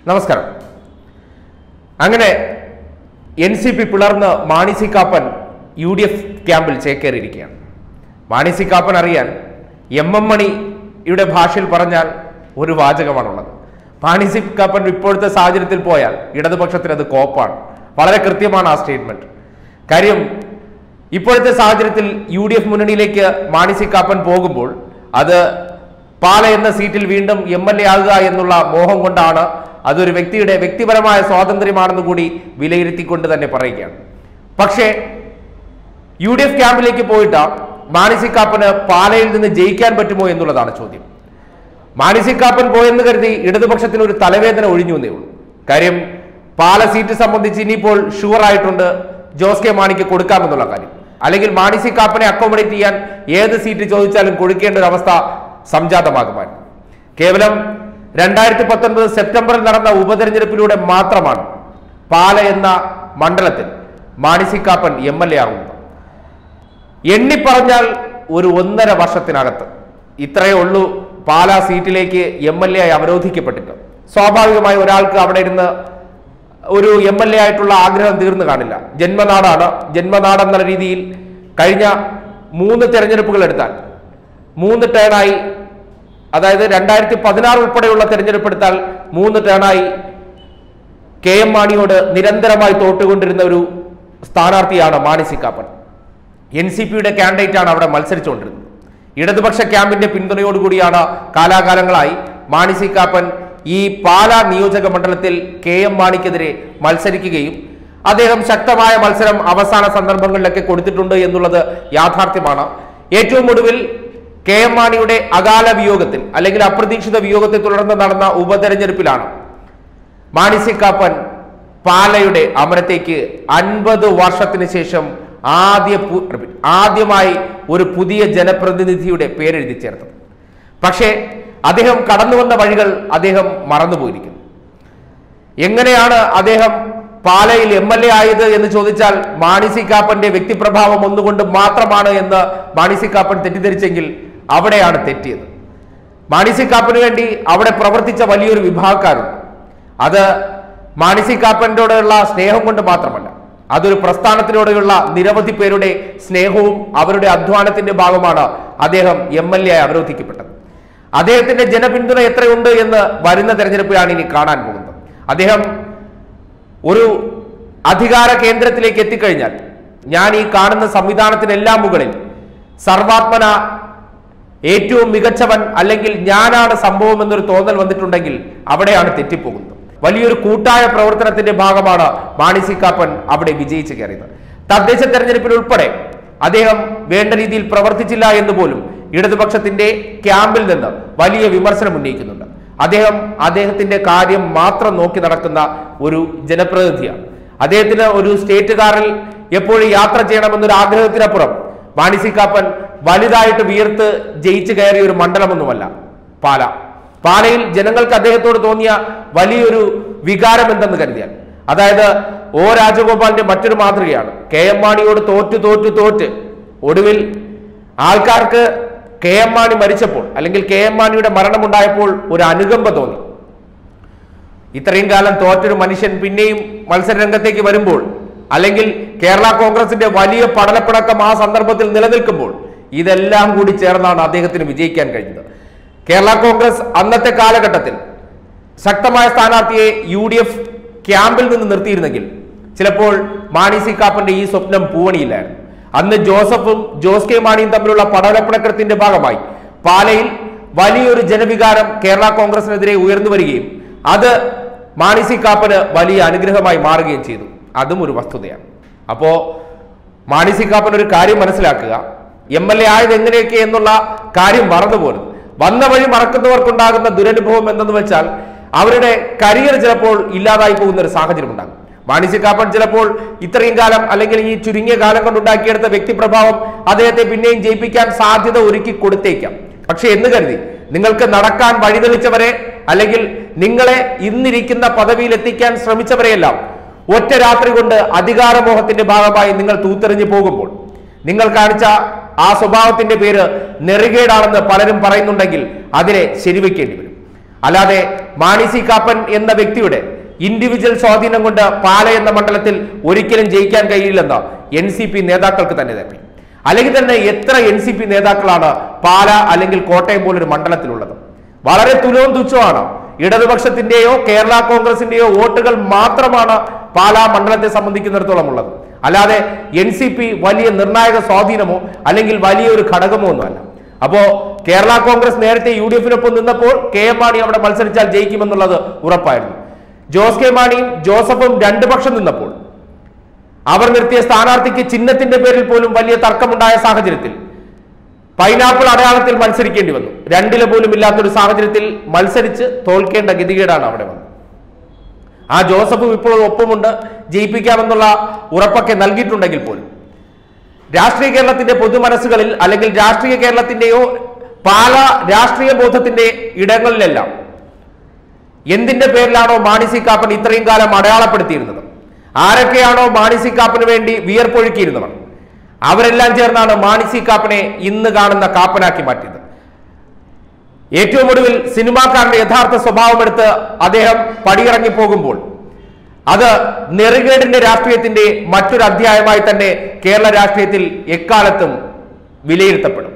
നമസ്കാരം അങ്ങനെ N C P പിളർന്ന് Mani C Kappan U D F ക്യാമ്പിൽ ചേക്കേറിയിരിക്കുകയാണ് മാണി സി കാപ്പൻ അറിയാൻ എം എം മണിയുടെ ഭാഷയിൽ പറഞ്ഞാൽ ഒരു വാചകമാണുള്ളത് മാണി സി കാപ്പൻ ഇപ്പോഴത്തെ സാഹചര്യത്തിൽ പോയാൽ ഇടതുപക്ഷത്തിന് അത് കോപ്പാണ് വളരെ കൃത്യമാണ് ആ സ്റ്റേറ്റ്മെന്റ് കാര്യം ഇപ്പോഴത്തെ സാഹചര്യത്തിൽ യു ഡി എഫ് മുന്നണിയിലേക്ക് മാണി സി കാപ്പൻ പോകുമ്പോൾ അത് പാല എന്ന സീറ്റിൽ വീണ്ടും എം എൽ എ ആകുക എന്നുള്ള മോഹം കൊണ്ടാണ് അതൊരു വ്യക്തിയുടെ വ്യക്തിപരമായ സ്വാതന്ത്ര്യമാണെന്ന് കൂടി വിലയിരുത്തിക്കൊണ്ട് തന്നെ പറയുകയാണ് പക്ഷേ യു ഡി എഫ് ക്യാമ്പിലേക്ക് പോയിട്ട് മാനസി കാപ്പന് പാലയിൽ നിന്ന് ജയിക്കാൻ പറ്റുമോ എന്നുള്ളതാണ് ചോദ്യം മാനസി കാപ്പൻ പോയെന്ന് കരുതി ഇടതുപക്ഷത്തിന് ഒരു തലവേദന ഒഴിഞ്ഞു എന്നേ ഉള്ളൂ കാര്യം പാല സീറ്റ് സംബന്ധിച്ച് ഇനിയിപ്പോൾ ഷുവർ ആയിട്ടുണ്ട് ജോസ് കെ മാണിക്ക് കൊടുക്കാമെന്നുള്ള കാര്യം അല്ലെങ്കിൽ മാണിസി കാപ്പനെ അക്കോമഡേറ്റ് ചെയ്യാൻ ഏത് സീറ്റ് ചോദിച്ചാലും കൊടുക്കേണ്ട ഒരു അവസ്ഥ സംജാതമാകുമായിരുന്നു കേവലം രണ്ടായിരത്തി പത്തൊൻപത് സെപ്റ്റംബറിൽ നടന്ന ഉപതെരഞ്ഞെടുപ്പിലൂടെ മാത്രമാണ് പാല എന്ന മണ്ഡലത്തിൽ Mani C Kappan M L A ആകുന്നത് എണ്ണിപ്പറഞ്ഞാൽ ഒരു ഒന്നര വർഷത്തിനകത്ത് ഇത്രയേ ഉള്ളൂ പാലാ സീറ്റിലേക്ക് എം എൽ എ ആയി അവരോധിക്കപ്പെട്ടിട്ട് സ്വാഭാവികമായി ഒരാൾക്ക് അവിടെ ഇരുന്ന് ഒരു എം എൽ എ ആയിട്ടുള്ള ആഗ്രഹം തീർന്നു കാണില്ല ജന്മനാടാണ് ജന്മനാട് എന്നുള്ള രീതിയിൽ കഴിഞ്ഞ മൂന്ന് തെരഞ്ഞെടുപ്പുകൾ എടുത്താൽ മൂന്ന് ടേണായി അതായത് രണ്ടായിരത്തി പതിനാറ് ഉൾപ്പെടെയുള്ള തെരഞ്ഞെടുപ്പ് എടുത്താൽ മൂന്ന് ടേണായി കെ എം മാണിയോട് നിരന്തരമായി തോട്ടുകൊണ്ടിരുന്ന ഒരു സ്ഥാനാർത്ഥിയാണ് Mani C Kappan N C പിയുടെ കാൻഡിഡേറ്റ് ആണ് അവിടെ മത്സരിച്ചുകൊണ്ടിരുന്നത് ഇടതുപക്ഷ ക്യാമ്പിന്റെ പിന്തുണയോടുകൂടിയാണ് കാലാകാലങ്ങളായി മാണി സി കാപ്പൻ ഈ പാലാ നിയോജക മണ്ഡലത്തിൽ കെ എം മാണിക്കെതിരെ മത്സരിക്കുകയും അദ്ദേഹം ശക്തമായ മത്സരം അവസാന സന്ദർഭങ്ങളിലൊക്കെ കൊടുത്തിട്ടുണ്ട് എന്നുള്ളത് യാഥാർത്ഥ്യമാണ് ഏറ്റവും ഒടുവിൽ കെ എം മാണിയുടെ അകാല വിയോഗത്തിൽ അല്ലെങ്കിൽ അപ്രതീക്ഷിത വിയോഗത്തെ തുടർന്ന് നടന്ന ഉപതെരഞ്ഞെടുപ്പിലാണ് മാണി സി കാപ്പൻ പാലയുടെ അമരത്തേക്ക് അൻപത് വർഷത്തിന് ശേഷം ആദ്യ പു- ആദ്യമായി ഒരു പുതിയ ജനപ്രതിനിധിയുടെ പേരെഴുതി ചേർത്തത് പക്ഷേ അദ്ദേഹം കടന്നു വന്ന വഴികൾ അദ്ദേഹം മറന്നുപോയിരിക്കുന്നു എങ്ങനെയാണ് അദ്ദേഹം പാലയിൽ എം എൽ എ ആയത് എന്ന് ചോദിച്ചാൽ മാണി സി കാപ്പന്റെ വ്യക്തിപ്രഭാവം ഒന്നുകൊണ്ട് മാത്രമാണ് എന്ന് മാണി സി കാപ്പൻ തെറ്റിദ്ധരിച്ചെങ്കിൽ അവിടെയാണ് തെറ്റിയത് മാണി സി കാപ്പന് വേണ്ടി അവിടെ പ്രവർത്തിച്ച വലിയൊരു വിഭാഗക്കാരുണ്ട് അത് മാണി സി കാപ്പനോടുള്ള സ്നേഹം കൊണ്ട് മാത്രമല്ല അതൊരു പ്രസ്ഥാനത്തിനോടുള്ള നിരവധി പേരുടെ സ്നേഹവും അവരുടെ അധ്വാനത്തിന്റെ ഭാഗമാണ് അദ്ദേഹം എം എൽ എ അവരോധിക്കപ്പെട്ടത് അദ്ദേഹത്തിന്റെ ജനപിന്തുണ എത്രയുണ്ട് എന്ന് വരുന്ന തെരഞ്ഞെടുപ്പിലാണ് ഇനി കാണാൻ പോകുന്നത് അദ്ദേഹം ഒരു അധികാര കേന്ദ്രത്തിലേക്ക് എത്തിക്കഴിഞ്ഞാൽ ഞാൻ ഈ കാണുന്ന സംവിധാനത്തിനെല്ലാം മുകളിൽ സർവാത്മന ഏറ്റവും മികച്ചവൻ അല്ലെങ്കിൽ ഞാനാണ് സംഭവം എന്നൊരു തോന്നൽ വന്നിട്ടുണ്ടെങ്കിൽ അവിടെയാണ് തെറ്റിപ്പോകുന്നത് വലിയൊരു കൂട്ടായ പ്രവർത്തനത്തിന്റെ ഭാഗമാണ് മാണി സി കാപ്പൻ അവിടെ വിജയിച്ചു കയറിയത് തദ്ദേശ തെരഞ്ഞെടുപ്പിൽ ഉൾപ്പെടെ അദ്ദേഹം വേണ്ട രീതിയിൽ പ്രവർത്തിച്ചില്ല എന്ന് പോലും ഇടതുപക്ഷത്തിന്റെ ക്യാമ്പിൽ നിന്ന് വലിയ വിമർശനം ഉന്നയിക്കുന്നുണ്ട് അദ്ദേഹം അദ്ദേഹത്തിന്റെ കാര്യം മാത്രം നോക്കി നടക്കുന്ന ഒരു ജനപ്രതിനിധിയാണ് അദ്ദേഹത്തിന് ഒരു സ്റ്റേറ്റ് കാറിൽ എപ്പോഴും യാത്ര ചെയ്യണമെന്നൊരു ആഗ്രഹത്തിനപ്പുറം മാണി സി കാപ്പൻ വലുതായിട്ട് വിയർത്ത് ജയിച്ചു കയറിയ ഒരു മണ്ഡലമൊന്നുമല്ല പാല പാലയിൽ ജനങ്ങൾക്ക് അദ്ദേഹത്തോട് തോന്നിയ വലിയൊരു വികാരം എന്തെന്ന് കരുതിയാൽ അതായത് ഒ രാജഗോപാലിന്റെ മറ്റൊരു മാതൃകയാണ് കെ എം മാണിയോട് തോറ്റു തോറ്റു തോറ്റ് ഒടുവിൽ ആൾക്കാർക്ക് കെ എം മാണി മരിച്ചപ്പോൾ അല്ലെങ്കിൽ കെ എം മാണിയുടെ മരണമുണ്ടായപ്പോൾ ഒരു അനുകമ്പ തോന്നി ഇത്രയും കാലം തോറ്റൊരു മനുഷ്യൻ പിന്നെയും മത്സര രംഗത്തേക്ക് വരുമ്പോൾ അല്ലെങ്കിൽ കേരള കോൺഗ്രസിന്റെ വലിയ പടലപ്പിണക്കം ആ സന്ദർഭത്തിൽ നിലനിൽക്കുമ്പോൾ ഇതെല്ലാം കൂടി ചേർന്നാണ് അദ്ദേഹത്തിന് വിജയിക്കാൻ കഴിഞ്ഞത് കേരള കോൺഗ്രസ് അന്നത്തെ കാലഘട്ടത്തിൽ ശക്തമായ സ്ഥാനാർത്ഥിയെ യു ഡി എഫ് ക്യാമ്പിൽ നിന്ന് നിർത്തിയിരുന്നെങ്കിൽ ചിലപ്പോൾ മാണി സി കാപ്പന്റെ ഈ സ്വപ്നം പൂവണിയില്ലായിരുന്നു അന്ന് ജോസഫും ജോസ് കെ മാണിയും തമ്മിലുള്ള പടലപ്പിണക്കത്തിന്റെ ഭാഗമായി പാലയിൽ വലിയൊരു ജനവികാരം കേരള കോൺഗ്രസിനെതിരെ ഉയർന്നു വരികയും അത് മാണി സി കാപ്പന് വലിയ അനുഗ്രഹമായി മാറുകയും ചെയ്തു അതും ഒരു വസ്തുതയാണ് അപ്പോ മാണി സി കാപ്പൻ ഒരു കാര്യം മനസ്സിലാക്കുക എം എൽ എ ആയത് എങ്ങനെയൊക്കെ എന്നുള്ള കാര്യം മറന്നുപോലും വന്ന വഴി മറക്കുന്നവർക്കുണ്ടാകുന്ന ദുരനുഭവം എന്തെന്ന് വെച്ചാൽ അവരുടെ കരിയർ ചിലപ്പോൾ ഇല്ലാതായി പോകുന്ന ഒരു സാഹചര്യം ഉണ്ടാകും മാണി സി കാപ്പൻ ചിലപ്പോൾ ഇത്രയും കാലം അല്ലെങ്കിൽ ഈ ചുരുങ്ങിയ കാലം കൊണ്ട് ഉണ്ടാക്കിയെടുത്ത വ്യക്തിപ്രഭാവം അദ്ദേഹത്തെ പിന്നെയും ജയിപ്പിക്കാൻ സാധ്യത ഒരുക്കി കൊടുത്തേക്കാം പക്ഷെ എന്ന് കരുതി നിങ്ങൾക്ക് നടക്കാൻ വഴിതെളിച്ചവരെ അല്ലെങ്കിൽ നിങ്ങളെ ഇന്നിരിക്കുന്ന പദവിയിൽ എത്തിക്കാൻ ശ്രമിച്ചവരെയെല്ലാം ഒറ്റ രാത്രി കൊണ്ട് അധികാരമോഹത്തിന്റെ ഭാഗമായി നിങ്ങൾ തൂത്തെറിഞ്ഞു പോകുമ്പോൾ നിങ്ങൾ കാണിച്ച ആ സ്വഭാവത്തിന്റെ പേര് നെറുകേടാണെന്ന് പലരും പറയുന്നുണ്ടെങ്കിൽ അതിനെ ശരിവെക്കേണ്ടി വരും അല്ലാതെ മാണി സി കാപ്പൻ എന്ന വ്യക്തിയുടെ ഇൻഡിവിജ്വൽ സ്വാധീനം കൊണ്ട് പാല എന്ന മണ്ഡലത്തിൽ ഒരിക്കലും ജയിക്കാൻ കഴിയില്ലെന്ന് എൻ സി പി നേതാക്കൾക്ക് തന്നെ തന്നെ അല്ലെങ്കിൽ തന്നെ എത്ര എൻ സി പി നേതാക്കളാണ് പാല അല്ലെങ്കിൽ കോട്ടയം പോലൊരു മണ്ഡലത്തിലുള്ളത് വളരെ തുലവും തുച്ഛമാണ് ഇടതുപക്ഷത്തിന്റെയോ കേരള കോൺഗ്രസിന്റെയോ വോട്ടുകൾ മാത്രമാണ് പാലാ മണ്ഡലത്തെ സംബന്ധിക്കുന്നിടത്തോളം ഉള്ളത് അല്ലാതെ എൻ സി പി വലിയ നിർണായക സ്വാധീനമോ അല്ലെങ്കിൽ വലിയൊരു ഘടകമോ ഒന്നുമല്ല അപ്പോ കേരള കോൺഗ്രസ് നേരത്തെ യു ഡി എഫിനൊപ്പം നിന്നപ്പോൾ കെ എം മാണി അവിടെ മത്സരിച്ചാൽ ജയിക്കുമെന്നുള്ളത് ഉറപ്പായിരുന്നു ജോസ് കെ മാണിയും ജോസഫും രണ്ട് പക്ഷം നിന്നപ്പോൾ അവർ നിർത്തിയ സ്ഥാനാർത്ഥിക്ക് ചിഹ്നത്തിന്റെ പേരിൽ പോലും വലിയ തർക്കമുണ്ടായ സാഹചര്യത്തിൽ പൈനാപ്പിൾ അടയാളത്തിൽ മത്സരിക്കേണ്ടി വന്നു രണ്ടില് പോലും ഇല്ലാത്തൊരു സാഹചര്യത്തിൽ മത്സരിച്ച് തോൽക്കേണ്ട ഗതികേടാണ് അവിടെ വന്നത് ആ ജോസഫും ഇപ്പോഴും ഒപ്പമുണ്ട് ജയിപ്പിക്കാമെന്നുള്ള ഉറപ്പൊക്കെ നൽകിയിട്ടുണ്ടെങ്കിൽ പോലും രാഷ്ട്രീയ കേരളത്തിന്റെ പൊതുമനസ്സുകളിൽ അല്ലെങ്കിൽ രാഷ്ട്രീയ കേരളത്തിന്റെയോ പാല രാഷ്ട്രീയ ബോധത്തിന്റെ ഇടങ്ങളിലെല്ലാം എന്തിന്റെ പേരിലാണോ മാണി സി കാപ്പൻ ഇത്രയും കാലം അടയാളപ്പെടുത്തിയിരുന്നത് ആരൊക്കെയാണോ മാണി സി കാപ്പന് വേണ്ടി വിയർപ്പൊഴുക്കിയിരുന്നവർ അവരെല്ലാം ചേർന്നാണ് മാണി സി കാപ്പനെ ഇന്ന് കാണുന്ന കാപ്പനാക്കി മാറ്റിയത് ഏറ്റവും ഒടുവിൽ സിനിമാക്കാരന്റെ യഥാർത്ഥ സ്വഭാവമെടുത്ത് അദ്ദേഹം പടിയിറങ്ങി പോകുമ്പോൾ അത് നെറുകേടിന്റെ രാഷ്ട്രീയത്തിന്റെ മറ്റൊരു അധ്യായമായി തന്നെ കേരള രാഷ്ട്രീയത്തിൽ എക്കാലത്തും വിലയിരുത്തപ്പെടും